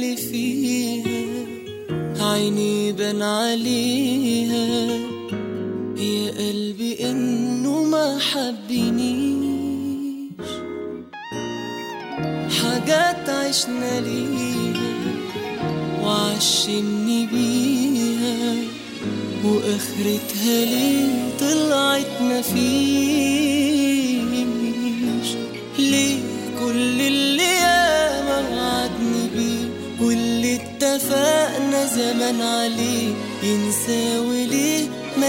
اللي فيها عيني بان عليها يا قلبي انه ما حبنيش حاجات عشنا ليها وعشمني بيها واخرتها ليه طلعت مفيش ليه كل اللي ياما وعدني بيه واللي اتفقنا زمان عليه ينسى وليه ما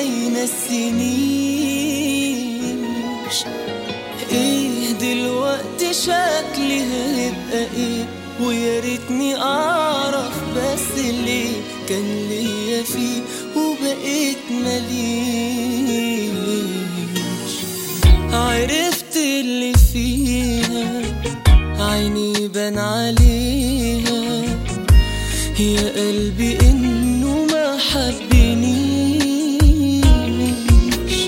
ينسينيش ايه دلوقتي شكلي هيبقى ايه ويا ريتني اعرف بس ليه كان ليا فيه وبقيت مليش عرفت اللي فيها عيني بان عليها يا قلبي انه ما حبنيش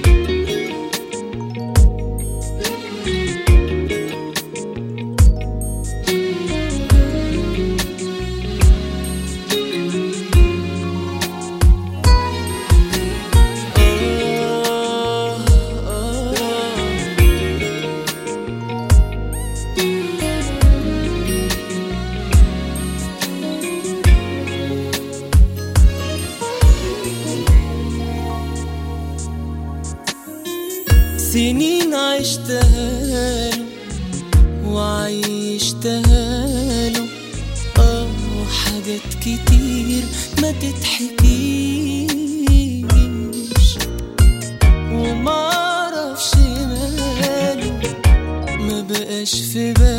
آه آه سنين عشتها له وعيشتها له اه حاجات كتير ما تتحكيش ومعرفش ماله ما بقاش في بالي